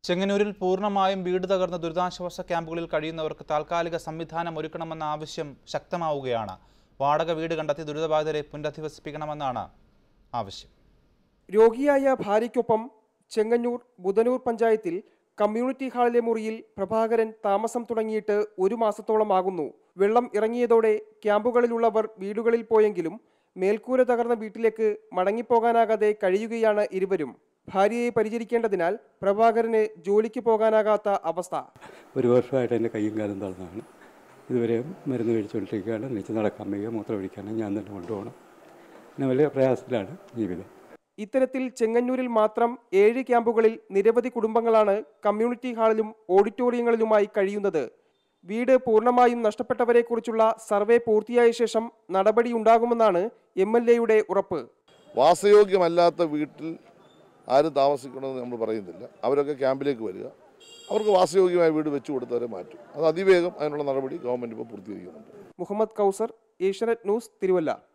ചെങ്ങന്നൂരിൽ പൂർണ്ണമായും വീട് തകർന്ന ദുരിതാശ്വാസ ക്യാമ്പുകളിൽ കഴിയുന്നവർക്ക് താൽക്കാലിക സംവിധാനം ഒരുക്കണമെന്ന ആവശ്യം ശക്തമാവുകയാണ് വാടക വീട് കണ്ടെത്തി ദുരിതബാധിതരെ പുനരധിവസിപ്പിക്കണമെന്നാണ് ആവശ്യം രോഗിയായ ഭാര്യയ്ക്കൊപ്പം ചെങ്ങന്നൂർ ബുധനൂർ പഞ്ചായത്തിൽ കമ്മ്യൂണിറ്റി ഹാളിലെ മുറിയിൽ പ്രഭാകരൻ താമസം തുടങ്ങിയിട്ട് ഒരു മാസത്തോളമാകുന്നു വെള്ളം ഇറങ്ങിയതോടെ ക്യാമ്പുകളിലുള്ളവർ വീടുകളിൽ പോയെങ്കിലും മേൽക്കൂര തകർന്ന വീട്ടിലേക്ക് മടങ്ങിപ്പോകാനാകാതെ കഴിയുകയാണ് ഇരുവരും ഭാര്യയെ പരിചരിക്കേണ്ടതിനാൽ പ്രഭാകരന് ജോലിക്ക് പോകാനാകാത്ത അവസ്ഥ ഒരു വർഷമായിട്ട് എൻ്റെ കയ്യും കാലും തളർന്നാണ് ഇതുവരെ മരുന്ന് കഴിച്ചുകൊണ്ടിരിക്കുകയാണ് നീച്ച് നടക്കാൻ വയ്യ മൂത്രം ഒഴിക്കാനും ഞാൻ തന്നെ കൊണ്ടുപോകണം പിന്നെ വലിയ പ്രയാസത്തിലാണ് ജീവിതം ഇത്തരത്തിൽ ചെങ്ങന്നൂരിൽ മാത്രം ഏഴ് ക്യാമ്പുകളിൽ നിരവധി കുടുംബങ്ങളാണ് കമ്മ്യൂണിറ്റി ഹാളിലും ഓഡിറ്റോറിയങ്ങളിലുമായി കഴിയുന്നത് വീട് പൂർണ്ണമായും നഷ്ടപ്പെട്ടവരെക്കുറിച്ചുള്ള സർവേ പൂർത്തിയായ ശേഷം നടപടിയുണ്ടാകുമെന്നാണ് എം എൽ എയുടെ ഉറപ്പ് വാസയോഗ്യമല്ലാത്ത വീട്ടിൽ ആരും താമസിക്കണമെന്ന് നമ്മൾ പറയുന്നില്ല അവരൊക്കെ ക്യാമ്പിലേക്ക് വരിക അവർക്ക് വാസയോഗ്യമായ വീട് വെച്ചു കൊടുത്തവരെ മാറ്റും അത് അതിവേഗം അതിനുള്ള നടപടി ഗവൺമെൻറ് ഇപ്പോൾ പൂർത്തീകരിക്കുന്നുണ്ട് മുഹമ്മദ് കൗസർ ഏഷ്യനെറ്റ് ന്യൂസ് തിരുവല്ല